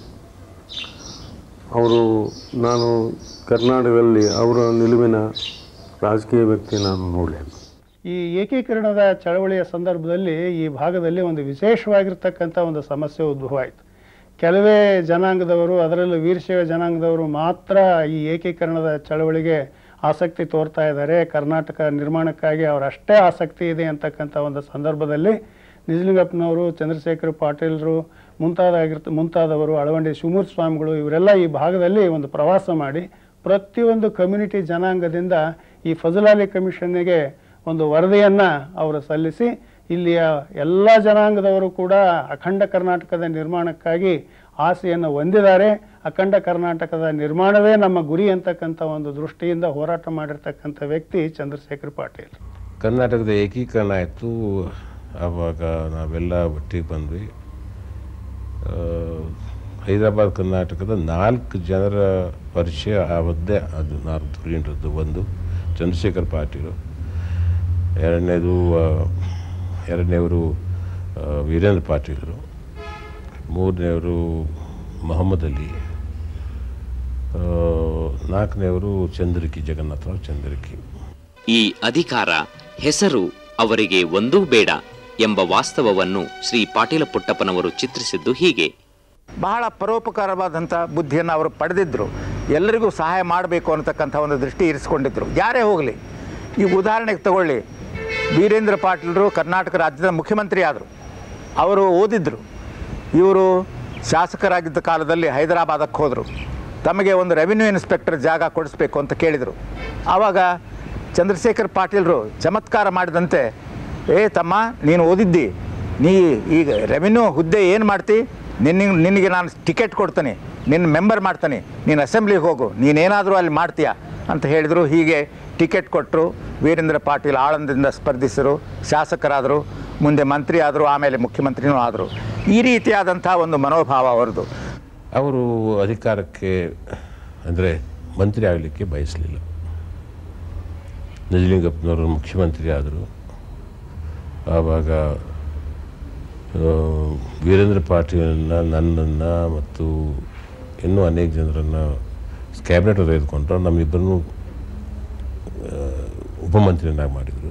ಅವರು ನಾನು ಕರ್ನಾಟಕದಲ್ಲಿ ಅವರ ನಿಲುವಿನ ರಾಜಕೀಯ ವ್ಯಕ್ತಿ ನಾನು ನೋಡಲಿಲ್ಲ ಈ ಏಕೀಕರಣದ ಚಳವಳಿಯ ಸಂದರ್ಭದಲ್ಲಿ ಈ ಭಾಗದಲ್ಲಿ ಒಂದು ವಿಶೇಷವಾಗಿರ್ತಕ್ಕಂಥ ಒಂದು ಸಮಸ್ಯೆ ಉದ್ಭವ ಆಯಿತು ಕೆಲವೇ ಜನಾಂಗದವರು ಅದರಲ್ಲೂ ವೀರಶೈವ ಜನಾಂಗದವರು ಮಾತ್ರ ಈ ಏಕೀಕರಣದ ಚಳವಳಿಗೆ ಆಸಕ್ತಿ ತೋರ್ತಾ ಇದ್ದಾರೆ ಕರ್ನಾಟಕ ನಿರ್ಮಾಣಕ್ಕಾಗಿ ಅವರಷ್ಟೇ ಆಸಕ್ತಿ ಇದೆ ಅಂತಕ್ಕಂಥ ಒಂದು ಸಂದರ್ಭದಲ್ಲಿ ನಿಜಲಿಂಗಪ್ಪನವರು ಚಂದ್ರಶೇಖರ ಪಾಟೀಲರು ಮುಂತಾದಾಗಿರ್ತ ಮುಂತಾದವರು ಅಳವಂಡಿ ಶಿವಮೂರ್ತಿ ಸ್ವಾಮಿಗಳು ಇವರೆಲ್ಲ ಈ ಭಾಗದಲ್ಲಿ ಒಂದು ಪ್ರವಾಸ ಮಾಡಿ ಪ್ರತಿಯೊಂದು ಕಮ್ಯುನಿಟಿ ಜನಾಂಗದಿಂದ ಈ ಫಜಲಾಲಿ ಕಮಿಷನ್ನಿಗೆ ಒಂದು ವರದಿಯನ್ನು ಅವರು ಸಲ್ಲಿಸಿ ಇಲ್ಲಿಯ ಎಲ್ಲ ಜನಾಂಗದವರು ಕೂಡ ಅಖಂಡ ಕರ್ನಾಟಕದ ನಿರ್ಮಾಣಕ್ಕಾಗಿ ಆಸೆಯನ್ನು ಹೊಂದಿದ್ದಾರೆ ಅಖಂಡ ಕರ್ನಾಟಕದ ನಿರ್ಮಾಣವೇ ನಮ್ಮ ಗುರಿ ಅಂತಕ್ಕಂಥ ಒಂದು ದೃಷ್ಟಿಯಿಂದ ಹೋರಾಟ ಮಾಡಿರ್ತಕ್ಕಂಥ ವ್ಯಕ್ತಿ ಚಂದ್ರಶೇಖರ್ ಪಾಟೀಲ್ ಕರ್ನಾಟಕದ ಏಕೀಕರಣ ಆಯಿತು ಆವಾಗ ನಾವೆಲ್ಲ ಒಟ್ಟಿಗೆ ಬಂದ್ವಿ ಆ, ಹೈದರಾಬಾದ್ ಕರ್ನಾಟಕದ ನಾಲ್ಕು ಜನರ ಪರಿಚಯ ಆವದ್ದೇ ಅದು ನಾಲ್ಕು ಧುರೀಣರದ್ದು ಒಂದು ಚಂದ್ರಶೇಖರ್ ಪಾಟೀಲು ಎರಡನೇದು ಆ, ಎರಡನೇವರು ಆ, ವೀರೇಂದ್ರ ಪಾಟೀಲರು ಮೂರನೇವರು ಮೊಹಮ್ಮದ್ ಅಲಿ ಆ, ನಾಲ್ಕನೇವರು ಚಂದ್ರಕಿ ಜಗನ್ನಾಥರಾವ್ ಚಂದ್ರಕಿ ಈ ಅಧಿಕಾರ ಹೆಸರು ಅವರಿಗೆ ಒಂದೂ ಬೇಡ ಎಂಬ ವಾಸ್ತವವನ್ನು ಶ್ರೀ ಪಾಟೀಲ ಪುಟ್ಟಪ್ಪನವರು ಚಿತ್ರಿಸಿದ್ದು ಹೀಗೆ ಬಹಳ ಪರೋಪಕಾರವಾದಂಥ ಬುದ್ಧಿಯನ್ನು ಅವರು ಪಡೆದಿದ್ದರು ಎಲ್ಲರಿಗೂ ಸಹಾಯ ಮಾಡಬೇಕು ಅನ್ನತಕ್ಕಂಥ ಒಂದು ದೃಷ್ಟಿ ಇರಿಸಿಕೊಂಡಿದ್ದರು ಯಾರೇ ಹೋಗಲಿ ಈಗ ಉದಾಹರಣೆಗೆ ತಗೊಳ್ಳಿ ವೀರೇಂದ್ರ ಪಾಟೀಲರು ಕರ್ನಾಟಕ ರಾಜ್ಯದ ಮುಖ್ಯಮಂತ್ರಿ ಆದರು ಅವರು ಓದಿದ್ರು ಇವರು ಶಾಸಕರಾಗಿದ್ದ ಕಾಲದಲ್ಲಿ ಹೈದರಾಬಾದಕ್ಕೆ ಹೋದರು ತಮಗೆ ಒಂದು ರೆವಿನ್ಯೂ ಇನ್ಸ್ಪೆಕ್ಟರ್ ಜಾಗ ಕೊಡಿಸ್ಬೇಕು ಅಂತ ಕೇಳಿದರು ಆವಾಗ ಚಂದ್ರಶೇಖರ್ ಪಾಟೀಲರು ಚಮತ್ಕಾರ ಮಾಡಿದಂತೆ ಏ ತಮ್ಮ ನೀನು ಓದಿದ್ದಿ ನೀ ಈಗ ರೆವಿನ್ಯೂ ಹುದ್ದೆ ಏನು ಮಾಡ್ತಿ ನಿನ್ನ ನಿನಗೆ ನಾನು ಟಿಕೆಟ್ ಕೊಡ್ತೀನಿ ನಿನ್ನ ಮೆಂಬರ್ ಮಾಡ್ತಾನೆ ನೀನು ಅಸೆಂಬ್ಲಿಗೆ ಹೋಗು ನೀನೇನಾದರೂ ಅಲ್ಲಿ ಮಾಡ್ತೀಯಾ ಅಂತ ಹೇಳಿದರು ಹೀಗೆ ಟಿಕೆಟ್ ಕೊಟ್ಟರು ವೀರೇಂದ್ರ ಪಾಟೀಲ್ ಆಳಂದದಿಂದ ಸ್ಪರ್ಧಿಸಿದರು ಶಾಸಕರಾದರು ಮುಂದೆ ಮಂತ್ರಿ ಆದರು ಆಮೇಲೆ ಮುಖ್ಯಮಂತ್ರಿನೂ ಆದರು ಈ ರೀತಿಯಾದಂಥ ಒಂದು ಮನೋಭಾವ ಅವರದು ಅವರು ಅಧಿಕಾರಕ್ಕೆ ಅಂದರೆ ಮಂತ್ರಿ ಆಗಲಿಕ್ಕೆ ಬಯಸಲಿಲ್ಲ ನಿಜಲಿಂಗಪ್ಪನವರು ಮುಖ್ಯಮಂತ್ರಿ ಆದರು ಆವಾಗ ಆ, ವೀರೇಂದ್ರ ಪಾಟೀಲನ್ನು ನನ್ನನ್ನು ಮತ್ತು ಇನ್ನೂ ಅನೇಕ ಜನರನ್ನು ಕ್ಯಾಬಿನೆಟ್ ತೆಗೆದುಕೊಂಡ್ರು ನಮ್ಮಿಬ್ಬರನ್ನು ಉಪಮಂತ್ರಿಯನ್ನಾಗಿ ಮಾಡಿದರು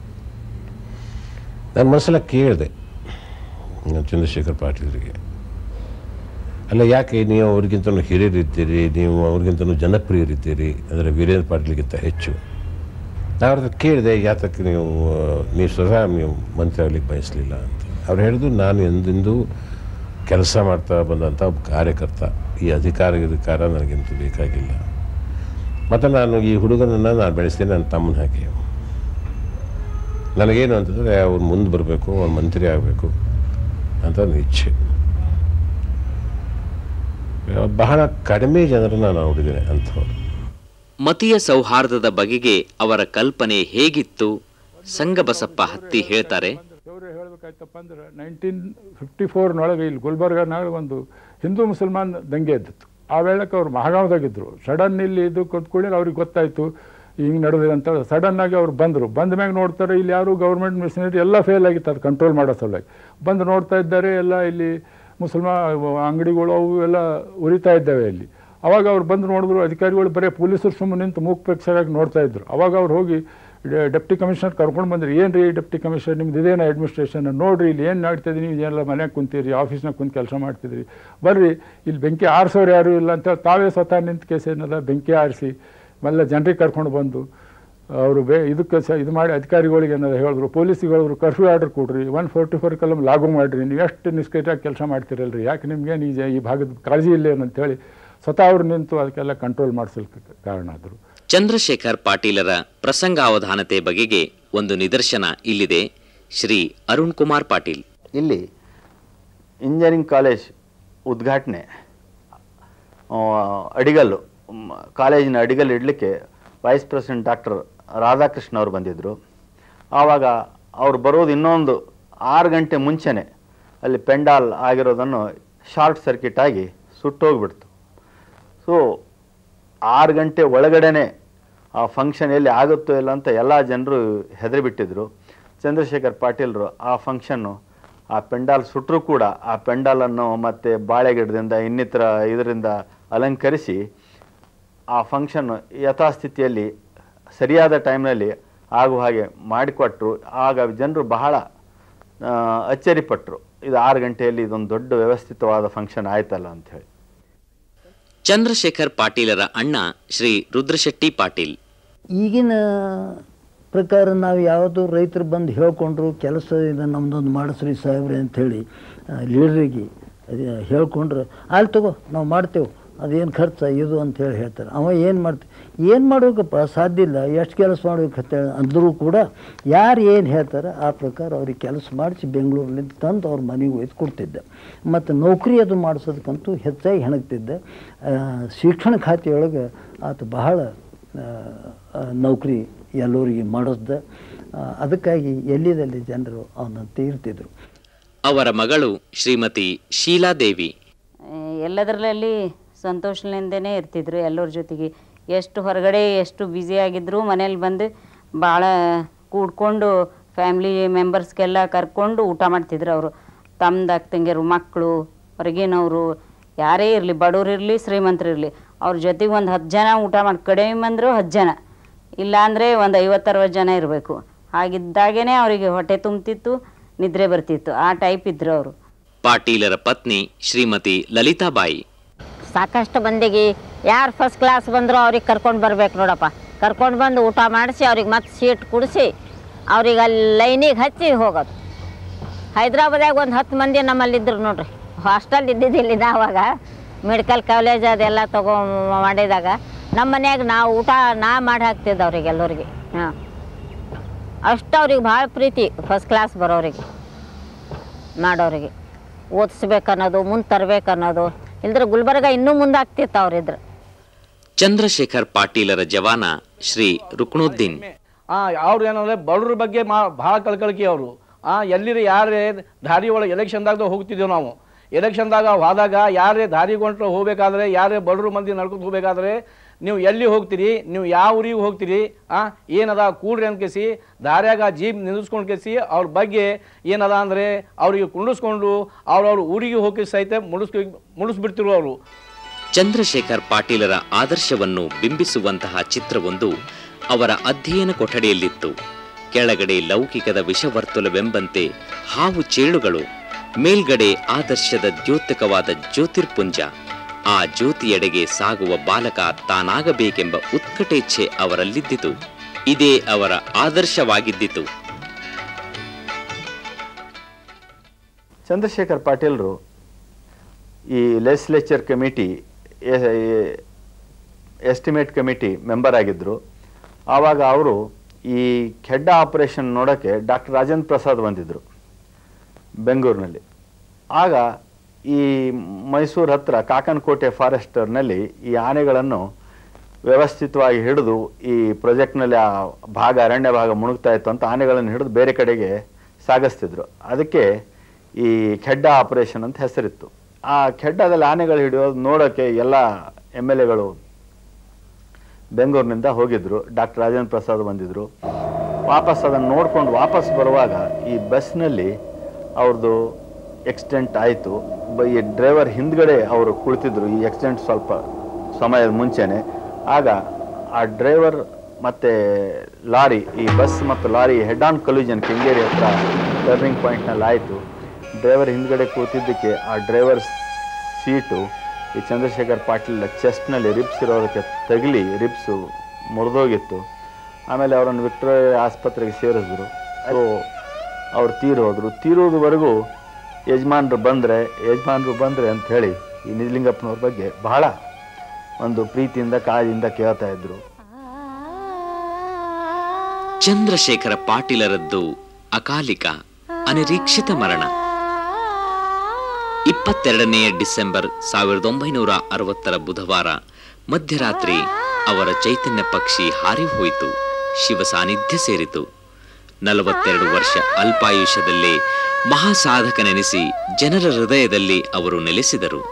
ನಾನು ಮನಸ್ಸೆಲ್ಲ ಕೇಳಿದೆ ಚಂದ್ರಶೇಖರ್ ಪಾಟೀಲರಿಗೆ ಅಲ್ಲ ಯಾಕೆ ನೀವು ಅವ್ರಿಗಿಂತಲೂ ಹಿರಿಯರಿದ್ದೀರಿ ನೀವು ಅವ್ರಿಗಿಂತಲೂ ಜನಪ್ರಿಯರಿದ್ದೀರಿ ಅಂದರೆ ವೀರೇಂದ್ರ ಪಾಟೀಲ್ಗಿಂತ ಹೆಚ್ಚು ನಾನು ಅವ್ರ ಹತ್ರ ಕೇಳಿದೆ ಯಾತಕ್ಕೆ ನೀವು ಆ, ನೀವು ಸ್ವತಃ ನೀವು ಮಂತ್ರಿ ಆಗ್ಲಿಕ್ಕೆ ಬಯಸಲಿಲ್ಲ ಅಂತ ಅವ್ರು ಹೇಳಿದ್ರು ನಾನು ಎಂದೆಂದೂ ಕೆಲಸ ಮಾಡ್ತಾ ಬಂದಂಥ ಒಬ್ಬ ಕಾರ್ಯಕರ್ತ ಈ ಅಧಿಕಾರ ಅಧಿಕಾರ ನನಗೆಂತೂ ಬೇಕಾಗಿಲ್ಲ ಮತ್ತು ನಾನು ಈ ಹುಡುಗನನ್ನು ನಾನು ಬೆಳೆಸ್ತೇನೆ ನನ್ನ ತಮ್ಮನ ಹಾಕಿ ನನಗೇನು ಅಂತಂದರೆ ಅವ್ರು ಮುಂದೆ ಬರಬೇಕು ಅವ್ರು ಮಂತ್ರಿ ಆಗಬೇಕು ಅಂತ ನನ್ನ ಇಚ್ಛೆ ಬಹಳ ಕಡಿಮೆ ಜನರನ್ನು ನಾನು ನೋಡಿದ್ದೇನೆ ಅಂಥವ್ರು ಮತೀಯ ಸೌಹಾರ್ದದ ಬಗೆಗೆ ಅವರ ಕಲ್ಪನೆ ಹೇಗಿತ್ತು ಸಂಗಬಸಪ್ಪ ಹತ್ತಿ ಹೇಳ್ತಾರೆ ಶೌರ್ಯ ಹೇಳಬೇಕಾಯ್ತಪ್ಪ ಅಂದ್ರೆ ನೈನ್ಟೀನ್ ಫಿಫ್ಟಿ ಫೋರ್ನೊಳಗೆ ಇಲ್ಲಿ ಗುಲ್ಬರ್ಗನಾಗ ಒಂದು ಹಿಂದೂ ಮುಸಲ್ಮಾನ್ ದಂಗೆ ಇದ್ದಿತ್ತು ಆ ವೇಳಕ್ಕೆ ಅವ್ರು ಮಹಾಗಾಂವ್ದಾಗಿದ್ದರು ಸಡನ್ ಇಲ್ಲಿ ಇದು ಕೂತ್ಕೊಳ್ಳಿ ಅವ್ರಿಗೆ ಗೊತ್ತಾಯಿತು ಹಿಂಗೆ ನಡೆದಿದೆ ಅಂತ ಸಡನ್ ಆಗಿ ಅವ್ರು ಬಂದರು ಬಂದ ಮ್ಯಾಗ ನೋಡ್ತಾರೆ ಇಲ್ಲಿ ಯಾರು ಗೌರ್ಮೆಂಟ್ ಮಿಷನರಿ ಎಲ್ಲ ಫೇಲ್ ಆಗಿತ್ತು ಅದು ಕಂಟ್ರೋಲ್ ಮಾಡೋ ಸಲುವಾಗಿ ಬಂದು ನೋಡ್ತಾ ಇದ್ದಾರೆ ಎಲ್ಲ ಇಲ್ಲಿ ಮುಸಲ್ಮಾ ಅಂಗಡಿಗಳು ಅವು ಎಲ್ಲ ಉರಿತಾ ಇದ್ದಾವೆ ಇಲ್ಲಿ ಅವಾಗ ಅವ್ರು ಬಂದು ನೋಡಿದ್ರು ಅಧಿಕಾರಿಗಳು ಬರೀ ಪೊಲೀಸರು ಸುಮ್ಮನೆ ನಿಂತು ಮೂಕ್ಪೇಕ್ಷರಾಗಿ ನೋಡ್ತಾ ಇದ್ರು ಅವಾಗ ಅವ್ರು ಹೋಗಿ ಡೆ- ಡೆಪ್ಟಿ ಕಮಿಷನರ್ ಕರ್ಕೊಂಡು ಬಂದ್ರಿ ಏನು ರೀ ಡೆಪ್ಟಿ ಕಮಿಷನರ್ ನಿಮ್ದು ಇದೇನ ಅಡ್ಮಿನಿಸ್ಟ್ರೇಷನ್ ನೋಡ್ರಿ ಇಲ್ಲಿ ಏನು ಮಾಡ್ತಿದ್ರಿ ನೀವು ಎಲ್ಲ ಮನ್ಯಾಗ ಕುಂತೀರಿ ಆಫೀಸ್ನಾಗ ಕುಂತು ಕೆಲಸ ಮಾಡ್ತಿದ್ರಿ ಬರ್ರಿ ಇಲ್ಲಿ ಬೆಂಕಿ ಆರಿಸೋರು ಯಾರು ಇಲ್ಲ ಅಂತೇಳಿ ತಾವೇ ಸ್ವತಃ ನಿಂತ ಕೇಸ್ ಏನದ ಬೆಂಕಿ ಆರಿಸಿ ಎಲ್ಲ ಜನರಿಗೆ ಕರ್ಕೊಂಡು ಬಂದು ಅವರು ಬೇ ಇದಕ್ಕೆ ಸ ಇದು ಮಾಡಿ ಅಧಿಕಾರಿಗಳಿಗೆ ಏನಾದ್ರು ಹೇಳಿದ್ರು ಪೊಲೀಸಿಗೆ ಹೇಳಿದ್ರು ಕರ್ಫ್ಯೂ ಆರ್ಡರ್ ಕೊಡ್ರಿ ಒನ್ ಫೋರ್ಟಿ ಫೋರ್ ಕಲಮ್ ಲಾಗು ಮಾಡಿರಿ ನೀವು ಎಷ್ಟು ನಿಷ್ಕ್ರಿಯವಾಗಿ ಕೆಲಸ ಮಾಡ್ತಿರಲ್ರಿ ಯಾಕೆ ನಿಮಗೆ ಈ ಜ- ಈ ಭಾಗದ ಕಾಳಜಿ ಇಲ್ಲೇನು ಅಂತೇಳಿ ಸ್ವತಃ ಅವ್ರು ನಿಂತು ಅದಕ್ಕೆಲ್ಲ ಕಂಟ್ರೋಲ್ ಮಾಡಿಸಲಿಕ್ಕೆ ಕಾರಣ ಆದರು ಚಂದ್ರಶೇಖರ್ ಪಾಟೀಲರ ಪ್ರಸಂಗಾವಧಾನತೆ ಬಗೆಗೆ ಒಂದು ನಿದರ್ಶನ ಇಲ್ಲಿದೆ ಶ್ರೀ ಅರುಣ್ ಕುಮಾರ್ ಪಾಟೀಲ್ ಇಲ್ಲಿ ಇಂಜಿನಿಯರಿಂಗ್ ಕಾಲೇಜ್ ಉದ್ಘಾಟನೆ ಆ, ಅಡಿಗಲ್ಲು ಮ್, ಕಾಲೇಜಿನ ಅಡಿಗಲ್ಲು ಇಡಲಿಕ್ಕೆ ವೈಸ್ ಪ್ರೆಸಿಡೆಂಟ್ ಡಾಕ್ಟರ್ ರಾಧಾಕೃಷ್ಣ ಅವರು ಬಂದಿದ್ದರು ಆವಾಗ ಅವ್ರು ಬರೋದು ಇನ್ನೊಂದು ಆರು ಗಂಟೆ ಮುಂಚೆನೆ ಅಲ್ಲಿ ಪೆಂಡಾಲ್ ಆಗಿರೋದನ್ನು ಶಾರ್ಟ್ ಸರ್ಕ್ಯೂಟ್ ಆಗಿ ಸುಟ್ಟೋಗ್ಬಿಡ್ತು ಸೊ ಆರು ಗಂಟೆ ಒಳಗಡೆನೆ ಆ ಫಂಕ್ಷನ್ ಎಲ್ಲಿ ಆಗುತ್ತೋ ಇಲ್ಲ ಅಂತ ಎಲ್ಲ ಜನರು ಹೆದರಿಬಿಟ್ಟಿದ್ರು ಚಂದ್ರಶೇಖರ್ ಪಾಟೀಲ್ರು ಆ ಫಂಕ್ಷನ್ನು ಆ ಪೆಂಡಾಲ್ ಸುಟ್ಟರೂ ಕೂಡ ಆ ಪೆಂಡಾಲನ್ನು ಮತ್ತು ಬಾಳೆಗಿಡದಿಂದ ಇನ್ನಿತರ ಇದರಿಂದ ಅಲಂಕರಿಸಿ ಆ ಫಂಕ್ಷನ್ ಯಥಾಸ್ಥಿತಿಯಲ್ಲಿ ಸರಿಯಾದ ಟೈಮ್ನಲ್ಲಿ ಆಗುವ ಹಾಗೆ ಮಾಡಿಕೊಟ್ರು ಆಗ ಜನರು ಬಹಳ ಆ, ಅಚ್ಚರಿಪಟ್ಟರು ಇದು ಆರು ಗಂಟೆಯಲ್ಲಿ ಇದೊಂದು ದೊಡ್ಡ ವ್ಯವಸ್ಥಿತವಾದ ಫಂಕ್ಷನ್ ಆಯ್ತಲ್ಲ ಅಂತ ಹೇಳಿ ಚಂದ್ರಶೇಖರ್ ಪಾಟೀಲರ ಅಣ್ಣ ಶ್ರೀ ರುದ್ರಶೆಟ್ಟಿ ಪಾಟೀಲ್ ಈಗಿನ ಪ್ರಕಾರ ನಾವು ಯಾವುದು ರೈತರು ಬಂದು ಹೇಳ್ಕೊಂಡ್ರು ಕೆಲಸ ಇದು ನಮ್ದೊಂದು ಮಾಡಿಸ್ರಿ ಸಾಹೇಬ್ರೆ ಅಂಥೇಳಿ ಲೀಡ್ರಿಗೆ ಅದು ಹೇಳ್ಕೊಂಡ್ರೆ ಅಲ್ಲಿ ತಗೋ ನಾವು ಮಾಡ್ತೇವೆ ಅದೇನು ಖರ್ಚು ಇದು ಅಂತೇಳಿ ಹೇಳ್ತಾರೆ ಅವ ಏನು ಮಾಡ್ತೀವಿ ಏನು ಮಾಡ್ಬೇಕಪ್ಪ ಸಾಧ್ಯ ಇಲ್ಲ ಎಷ್ಟು ಕೆಲಸ ಮಾಡ್ಬೇಕು ಅಂತೇಳಿ ಅಂದರೂ ಕೂಡ ಯಾರು ಏನು ಹೇಳ್ತಾರೆ ಆ ಪ್ರಕಾರ ಅವ್ರಿಗೆ ಕೆಲಸ ಮಾಡಿಸಿ ಬೆಂಗಳೂರಿನಿಂದ ತಂದು ಅವ್ರ ಮನೆಗೆ ಒಯ್ದು ಕೊಡ್ತಿದ್ದೆ ಮತ್ತು ನೌಕರಿ ಅದು ಮಾಡಿಸೋದಕ್ಕಂತೂ ಹೆಚ್ಚಾಗಿ ಹೆಣಗ್ತಿದ್ದೆ ಆ, ಶಿಕ್ಷಣ ಖಾತೆಯೊಳಗೆ ಆತ ಬಹಳ ಆ, ಆ, ನೌಕರಿ ಎಲ್ಲರಿಗೆ ಮಾಡಿಸ್ದೆ ಆ, ಅದಕ್ಕಾಗಿ ಎಲ್ಲಿದಲ್ಲಿ ಜನರು ಅವನಂತ ಇರ್ತಿದ್ರು ಅವರ ಮಗಳು ಶ್ರೀಮತಿ ಶೀಲಾದೇವಿ ಎಲ್ಲದರಲ್ಲಿ ಸಂತೋಷದಿಂದನೇ ಇರ್ತಿದ್ರು ಎಲ್ಲರ ಜೊತೆಗೆ ಎಷ್ಟು ಹೊರಗಡೆ ಎಷ್ಟು ಬ್ಯುಸಿ ಆಗಿದ್ರು ಮನೇಲಿ ಬಂದು ಭಾಳ ಕೂಡ್ಕೊಂಡು ಫ್ಯಾಮ್ಲಿ ಮೆಂಬರ್ಸ್ಗೆಲ್ಲ ಕರ್ಕೊಂಡು ಊಟ ಮಾಡ್ತಿದ್ರು ಅವರು ತಮ್ದು ಅಕ್ಕಂಗಿರು ಮಕ್ಕಳು ಹೊರಗಿನವರು ಯಾರೇ ಇರಲಿ ಬಡವ್ರು ಇರಲಿ ಶ್ರೀಮಂತರು ಇರಲಿ ಅವ್ರ ಜೊತೆಗೆ ಒಂದು ಹತ್ತು ಜನ ಊಟ ಮಾಡಿ ಕಡಿಮೆ ಅಂದರು ಹತ್ತು ಜನ ಇಲ್ಲಾಂದರೆ ಒಂದು ಐವತ್ತರವತ್ತು ಜನ ಇರಬೇಕು ಹಾಗಿದ್ದಾಗೇ ಅವರಿಗೆ ಹೊಟ್ಟೆ ತುಂಬ್ತಿತ್ತು ನಿದ್ರೆ ಬರ್ತಿತ್ತು ಆ ಟೈಪ್ ಇದ್ರು ಅವರು ಪಾಟೀಲರ ಪತ್ನಿ ಶ್ರೀಮತಿ ಲಲಿತಾಬಾಯಿ ಸಾಕಷ್ಟು ಮಂದಿಗೆ ಯಾರು ಫಸ್ಟ್ ಕ್ಲಾಸ್ ಬಂದರೂ ಅವ್ರಿಗೆ ಕರ್ಕೊಂಡು ಬರ್ಬೇಕು ನೋಡಪ್ಪ ಕರ್ಕೊಂಡು ಬಂದು ಊಟ ಮಾಡಿಸಿ ಅವ್ರಿಗೆ ಮತ್ತೆ ಸೀಟ್ ಕುಡಿಸಿ ಅವ್ರಿಗೆ ಅಲ್ಲಿ ಲೈನಿಗೆ ಹಚ್ಚಿ ಹೋಗೋದು ಹೈದ್ರಾಬಾದಾಗ ಒಂದು ಹತ್ತು ಮಂದಿ ನಮ್ಮಲ್ಲಿದ್ದರು ನೋಡ್ರಿ ಹಾಸ್ಟೆಲ್ ಇದ್ದಿದ್ದಿಲ್ಲ ಅವಾಗ ಮೆಡಿಕಲ್ ಕಾಲೇಜ್ ಅದೆಲ್ಲ ತಗೋ ಮಾಡಿದಾಗ ನಮ್ಮ ಮನ್ಯಾಗ ನಾವು ಊಟ ನಾ ಮಾಡಿ ಹಾಕ್ತಿದ್ದೆ ಅವ್ರಿಗೆ ಎಲ್ಲರಿಗೆ ಹಾಂ ಅಷ್ಟು ಅವ್ರಿಗೆ ಭಾಳ ಪ್ರೀತಿ ಫಸ್ಟ್ ಕ್ಲಾಸ್ ಬರೋರಿಗೆ ಮಾಡೋರಿಗೆ ಓದಿಸ್ಬೇಕನ್ನೋದು ಮುಂದೆ ತರಬೇಕನ್ನೋದು ಇಲ್ದ್ರೆ ಗುಲ್ಬರ್ಗ ಇನ್ನೂ ಮುಂದಾಗ್ತಿತ್ತು ಅವ್ರಿದ್ರೆ ಚಂದ್ರಶೇಖರ್ ಪಾಟೀಲರ ಜವಾನ ಶ್ರೀ ರುಕ್ನುದ್ದೀನ್ ಆ ಅವ್ರು ಏನಂದ್ರೆ ಬಡವ್ರ ಬಗ್ಗೆ ಮಾ ಭಾಳ ಕಳ್ಕಳಿಕೆ ಅವರು ಆ ಎಲ್ಲಿರ ಯಾರೇ ದಾರಿ ಒಳಗೆ ಎಲೆಕ್ಷನ್ದಾಗ ಹೋಗ್ತಿದ್ದೇವೆ ನಾವು ಎಲೆಕ್ಷನ್ದಾಗ ಹೋದಾಗ ಯಾರೇ ದಾರಿ ಗೊಂಟ್ರೆ ಹೋಗ್ಬೇಕಾದ್ರೆ ಯಾರೇ ಬಡವ್ರ ಮಂದಿ ನಡ್ಕೊಂಡು ಹೋಗ್ಬೇಕಾದ್ರೆ ನೀವು ಎಲ್ಲಿ ಹೋಗ್ತೀರಿ ನೀವು ಯಾವ ಊರಿಗೆ ಹೋಗ್ತೀರಿ ಆ ಏನದ ಕೂಡ್ರಿ ಅನ್ಕೇಸಿ ದಾರ್ಯಾಗ ಜೀಪ್ ನಿಲ್ಲಿಸ್ಕೊಂಡು ಕೇಸಿ ಅವ್ರ ಬಗ್ಗೆ ಏನದ ಅಂದರೆ ಅವರಿಗೆ ಕುಂಡಿಸ್ಕೊಂಡು ಅವ್ರವ್ರ ಊರಿಗೆ ಹೋಗಿ ಸಹಿತ ಮುಡಿಸ್ ಮುಡಿಸ್ಬಿಡ್ತಿರು ಅವರು ಚಂದ್ರಶೇಖರ್ ಪಾಟೀಲರ ಆದರ್ಶವನ್ನು ಬಿಂಬಿಸುವಂತಹ ಚಿತ್ರವೊಂದು ಅವರ ಅಧ್ಯಯನ ಕೊಠಡಿಯಲ್ಲಿತ್ತು ಕೆಳಗಡೆ ಲೌಕಿಕದ ವಿಷವರ್ತುಲವೆಂಬಂತೆ ಹಾವು ಚೇಳುಗಳು ಮೇಲ್ಗಡೆ ಆದರ್ಶದ ದ್ಯೋತಕವಾದ ಜ್ಯೋತಿರ್ಪುಂಜ ಆ ಜ್ಯೋತಿಯೆಡೆಗೆ ಸಾಗುವ ಬಾಲಕ ತಾನಾಗಬೇಕೆಂಬ ಉತ್ಕಟೇಚ್ಛೆ ಅವರಲ್ಲಿದ್ದಿತು ಇದೇ ಅವರ ಆದರ್ಶವಾಗಿದ್ದಿತು ಚಂದ್ರಶೇಖರ್ ಪಾಟೀಲ್ರು ಈ legislature committee estimate committee member ಆಗಿದ್ದರು ಆವಾಗ ಅವರು ಈ ಖೆಡ್ಡ ಆಪರೇಷನ್ ನೋಡೋಕ್ಕೆ ಡಾಕ್ಟರ್ ರಾಜೇಂದ್ರ ಪ್ರಸಾದ್ ಬಂದಿದ್ದರು ಬೆಂಗಳೂರಿನಲ್ಲಿ ಆಗ ಈ ಮೈಸೂರು ಹತ್ರ ಕಾಕನಕೋಟೆ ಫಾರೆಸ್ಟರ್ನಲ್ಲಿ ಈ ಆನೆಗಳನ್ನು ವ್ಯವಸ್ಥಿತವಾಗಿ ಹಿಡಿದು ಈ ಪ್ರಾಜೆಕ್ಟ್ನಲ್ಲಿ ಆ ಭಾಗ ಅರಣ್ಯ ಭಾಗ ಮುಳುಗ್ತಾ ಇತ್ತು ಅಂತ ಆನೆಗಳನ್ನು ಹಿಡಿದು ಬೇರೆ ಕಡೆಗೆ ಸಾಗಿಸ್ತಿದ್ರು ಅದಕ್ಕೆ ಈ ಖೆಡ್ಡ ಆಪರೇಷನ್ ಅಂತ ಹೆಸರಿತ್ತು ಆ ಖೆಡ್ಡದಲ್ಲಿ ಆನೆಗಳು ಹಿಡಿಯೋದು ನೋಡೋಕ್ಕೆ ಎಲ್ಲ ಎಮ್ ಎಲ್ ಎಗಳು ಬೆಂಗಳೂರಿನಿಂದ ಹೋಗಿದ್ರು ಡಾಕ್ಟರ್ ರಾಜೇಂದ್ರ ಪ್ರಸಾದ್ ಬಂದಿದ್ರು ವಾಪಸ್ ಅದನ್ನು ನೋಡ್ಕೊಂಡು ವಾಪಸ್ ಬರುವಾಗ ಈ ಬಸ್ನಲ್ಲಿ ಅವ್ರದ್ದು ಎಕ್ಸಿಡೆಂಟ್ ಆಯಿತು ಬ ಈ ಡ್ರೈವರ್ ಹಿಂದ್ಗಡೆ ಅವರು ಕುಳಿತಿದ್ರು ಈ ಆಕ್ಸಿಡೆಂಟ್ ಸ್ವಲ್ಪ ಸಮಯದ ಮುಂಚೆನೆ ಆಗ ಆ ಡ್ರೈವರ್ ಮತ್ತು ಲಾರಿ ಈ ಬಸ್ ಮತ್ತು lorry head on collision Kengeri ಹತ್ರ ಟರ್ನಿಂಗ್ ಪಾಯಿಂಟ್ನಲ್ಲಿ ಆಯಿತು ಡ್ರೈವರ್ ಹಿಂದ್ಗಡೆ ಕೂತಿದ್ದಕ್ಕೆ ಆ ಡ್ರೈವರ್ ಸೀಟು ಈ ಚಂದ್ರಶೇಖರ್ ಪಾಟೀಲ್ ಚೆಸ್ಟ್ನಲ್ಲಿ ರಿಬ್ಸ್ ಇರೋದಕ್ಕೆ ತಗಲಿ ರಿಬ್ಸು ಮುರಿದೋಗಿತ್ತು ಆಮೇಲೆ ಅವರನ್ನು ವಿಕ್ಟೋರಿಯಾ ಆಸ್ಪತ್ರೆಗೆ ಸೇರಿಸಿದ್ರು ಸೊ ಅವ್ರು ತೀರೋದ್ರು ತೀರೋದುವರೆಗೂ ಯಜಮಾನ್ರು ಬಂದರೆ ಯಜಮಾನ್ರು ಬಂದರೆ ಅಂತ ಹೇಳಿ ಈ ನಿಜಲಿಂಗಪ್ಪನವ್ರ ಬಗ್ಗೆ ಬಹಳ ಒಂದು ಪ್ರೀತಿಯಿಂದ ಕಾಳಜಿಯಿಂದ ಕೇಳ್ತಾ ಇದ್ರು ಚಂದ್ರಶೇಖರ ಪಾಟೀಲರದ್ದು ಅಕಾಲಿಕ ಅನಿರೀಕ್ಷಿತ ಮರಣ ಇಪ್ಪತ್ತೆರಡನೆಯ ಡಿಸೆಂಬರ್ ಸಾವಿರದ ಒಂಬೈನೂರ ಅರವತ್ತರ ಬುಧವಾರ ಮಧ್ಯರಾತ್ರಿ ಅವರ ಚೈತನ್ಯ ಪಕ್ಷಿ ಹಾರಿ ಹೋಯಿತು ಶಿವ ಸಾನ್ನಿಧ್ಯ ಸೇರಿತು ನಲವತ್ತೆರಡು ವರ್ಷ ಅಲ್ಪಾಯುಷ್ಯದಲ್ಲೇ ಮಹಾಸಾಧಕನೆನಿಸಿ ಜನರ ಹೃದಯದಲ್ಲಿ ಅವರು ನೆಲೆಸಿದರು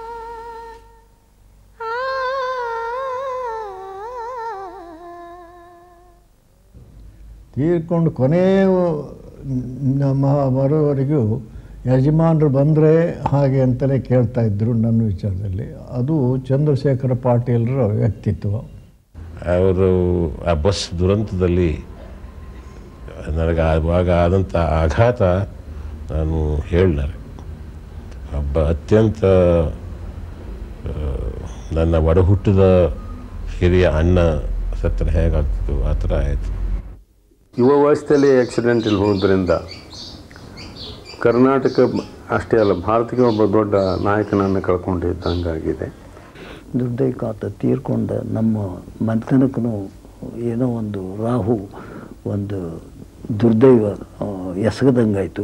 ತೀರ್ಕೊಂಡು ಕೊನೆಯ ನಮ್ಮ ಬರೋವರೆಗೂ ಯಜಮಾನರು ಬಂದರೆ ಹಾಗೆ ಅಂತಲೇ ಕೇಳ್ತಾ ಇದ್ದರು ನನ್ನ ವಿಚಾರದಲ್ಲಿ ಅದು ಚಂದ್ರಶೇಖರ ಪಾಟೀಲರ ವ್ಯಕ್ತಿತ್ವ ಅವರು ಆ ಬಸ್ ದುರಂತದಲ್ಲಿ ನನಗೆ ಆವಾಗ ಆದಂಥ ಆಘಾತ ನಾನು ಹೇಳಲಾರೆ ಒಬ್ಬ ಅತ್ಯಂತ ಆ, ನನ್ನ ಒಡಹುಟ್ಟಿದ ಹಿರಿಯ ಅಣ್ಣ ಸತ್ರ ಹೇಗಾಗ್ತಿತ್ತು ಆ ಥರ ಆಯಿತು ಯುವ ವಯಸ್ಸಲ್ಲಿ ಆಕ್ಸಿಡೆಂಟಲ್ಲಿ ಹೋದ್ರಿಂದ ಕರ್ನಾಟಕ ಅಷ್ಟೇ ಅಲ್ಲ ಭಾರತಕ್ಕೆ ಒಬ್ಬ ದೊಡ್ಡ ನಾಯಕನನ್ನು ಕಳ್ಕೊಂಡಿದ್ದಂಗಾಗಿದೆ ದುರ್ದೈಕ ಆತ ತೀರ್ಕೊಂಡ ನಮ್ಮ ಮನೆತನಕ್ಕೂ ಏನೋ ಒಂದು ರಾಹು ಒಂದು ದುರ್ದೈವ ಆ, ಎಸಗದಂಗಾಯ್ತು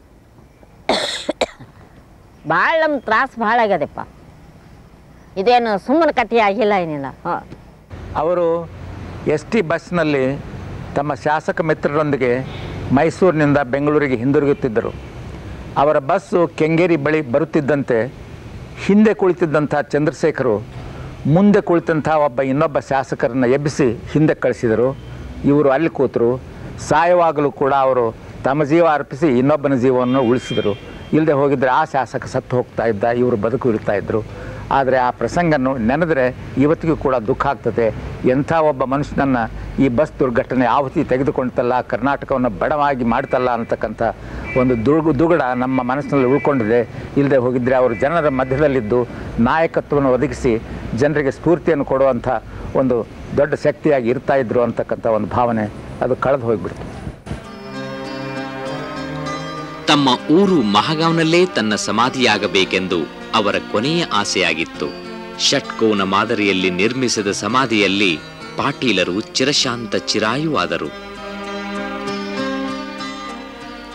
ಭಾಳ ನಮ್ಮ ತ್ರಾಸ ಭಾಳ ಆಗ್ಯದಪ್ಪ ಇದೇನು ಸುಮ್ಮನೆ ಕಥೆ ಆಗಿಲ್ಲ ಏನಿಲ್ಲ ಹಾಂ ಅವರು ಎಸ್ ಟಿ ಬಸ್ನಲ್ಲಿ ತಮ್ಮ ಶಾಸಕ ಮಿತ್ರರೊಂದಿಗೆ ಮೈಸೂರಿನಿಂದ ಬೆಂಗಳೂರಿಗೆ ಹಿಂದಿರುಗುತ್ತಿದ್ದರು ಅವರ ಬಸ್ಸು ಕೆಂಗೇರಿ ಬಳಿ ಬರುತ್ತಿದ್ದಂತೆ ಹಿಂದೆ ಕುಳಿತಿದ್ದಂಥ ಚಂದ್ರಶೇಖರು ಮುಂದೆ ಕುಳಿತಂಥ ಒಬ್ಬ ಇನ್ನೊಬ್ಬ ಶಾಸಕರನ್ನು ಎಬ್ಬಿಸಿ ಹಿಂದೆ ಕಳಿಸಿದರು ಇವರು ಅಲ್ಲಿ ಕೂತರು ಸಾಯವಾಗಲೂ ಕೂಡ ಅವರು ತಮ್ಮ ಜೀವ ಅರ್ಪಿಸಿ ಇನ್ನೊಬ್ಬನ ಜೀವವನ್ನು ಉಳಿಸಿದರು ಇಲ್ಲದೆ ಹೋಗಿದ್ದರೆ ಆ ಶಾಸಕ ಸತ್ತು ಹೋಗ್ತಾ ಇದ್ದ ಇವರು ಬದುಕು ಇಡ್ತಾ ಇದ್ದರು ಆದರೆ ಆ ಪ್ರಸಂಗನ್ನು ನೆನೆದರೆ ಇವತ್ತಿಗೂ ಕೂಡ ದುಃಖ ಆಗ್ತದೆ ಎಂಥ ಒಬ್ಬ ಮನುಷ್ಯನನ್ನು ಈ ಬಸ್ ದುರ್ಘಟನೆ ಆವತಿ ತೆಗೆದುಕೊಂಡ್ತಲ್ಲ ಕರ್ನಾಟಕವನ್ನು ಬಡವಾಗಿ ಮಾಡ್ತಲ್ಲ ಅಂತಕ್ಕಂಥ ಒಂದು ದುರ್ಗು ದುಗುಡ ನಮ್ಮ ಮನಸ್ಸಿನಲ್ಲಿ ಉಳ್ಕೊಂಡಿದೆ ಇಲ್ಲದೆ ಹೋಗಿದ್ದರೆ ಅವರು ಜನರ ಮಧ್ಯದಲ್ಲಿದ್ದು ನಾಯಕತ್ವವನ್ನು ಒದಗಿಸಿ ಜನರಿಗೆ ಸ್ಫೂರ್ತಿಯನ್ನು ಕೊಡುವಂಥ ಒಂದು ದೊಡ್ಡ ಶಕ್ತಿಯಾಗಿ ಇರ್ತಾ ಇದ್ರು ಅಂತಕ್ಕಂಥ ಒಂದು ಭಾವನೆ ಅದು ಕಳೆದು ಹೋಗಿಬಿಡ್ತು ತಮ್ಮ ಊರು ಮಹಗಾಂವ್ನಲ್ಲೇ ತನ್ನ ಸಮಾಧಿಯಾಗಬೇಕೆಂದು ಅವರ ಕೊನೆಯ ಆಸೆಯಾಗಿತ್ತು ಷಟ್ಕೋನ ಮಾದರಿಯಲ್ಲಿ ನಿರ್ಮಿಸಿದ ಸಮಾಧಿಯಲ್ಲಿ ಪಾಟೀಲರು ಚಿರಶಾಂತ ಚಿರಾಯುವಾದರು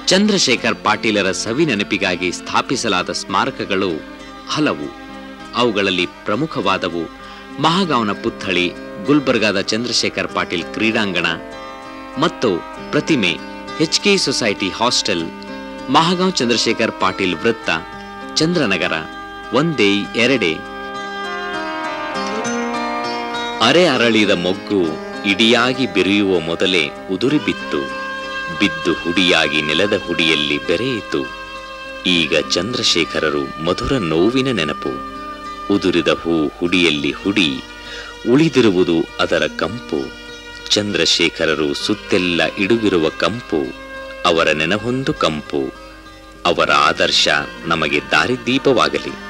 ಚಂದ್ರಶೇಖರ್ ಪಾಟೀಲರ ಸವಿ ನೆನಪಿಗಾಗಿ ಸ್ಥಾಪಿಸಲಾದ ಸ್ಮಾರಕಗಳು ಹಲವು ಅವುಗಳಲ್ಲಿ ಪ್ರಮುಖವಾದವು ಮಹಾಗಾಂವ್ನ ಪುತ್ಥಳಿ ಗುಲ್ಬರ್ಗಾದ ಚಂದ್ರಶೇಖರ್ ಪಾಟೀಲ್ ಕ್ರೀಡಾಂಗಣ ಮತ್ತು ಪ್ರತಿಮೆ H K society hostel Mahagaon Chandrashekhar Patil ವೃತ್ತ ಚಂದ್ರನಗರ ಒಂದೇ ಎರಡೇ ಅರೆ ಅರಳಿದ ಮೊಗ್ಗು ಇಡಿಯಾಗಿ ಬೆರೆಯುವ ಮೊದಲೇ ಉದುರಿ ಬಿತ್ತು ಬಿದ್ದು ಹುಡಿಯಾಗಿ ನೆಲದ ಹುಡಿಯಲ್ಲಿ ಬೆರೆಯಿತು ಈಗ ಚಂದ್ರಶೇಖರರು ಮಧುರ ನೋವಿನ ನೆನಪು ಉದುರಿದ ಹೂ ಹುಡಿಯಲ್ಲಿ ಹುಡಿ ಉಳಿದಿರುವುದು ಅದರ ಕಂಪು ಚಂದ್ರಶೇಖರರು ಸುತ್ತೆಲ್ಲ ಇಡುಗಿರುವ ಕಂಪು ಅವರ ನೆನಹೊಂದು ಕಂಪು ಅವರ ಆದರ್ಶ ನಮಗೆ ದಾರಿದೀಪವಾಗಲಿ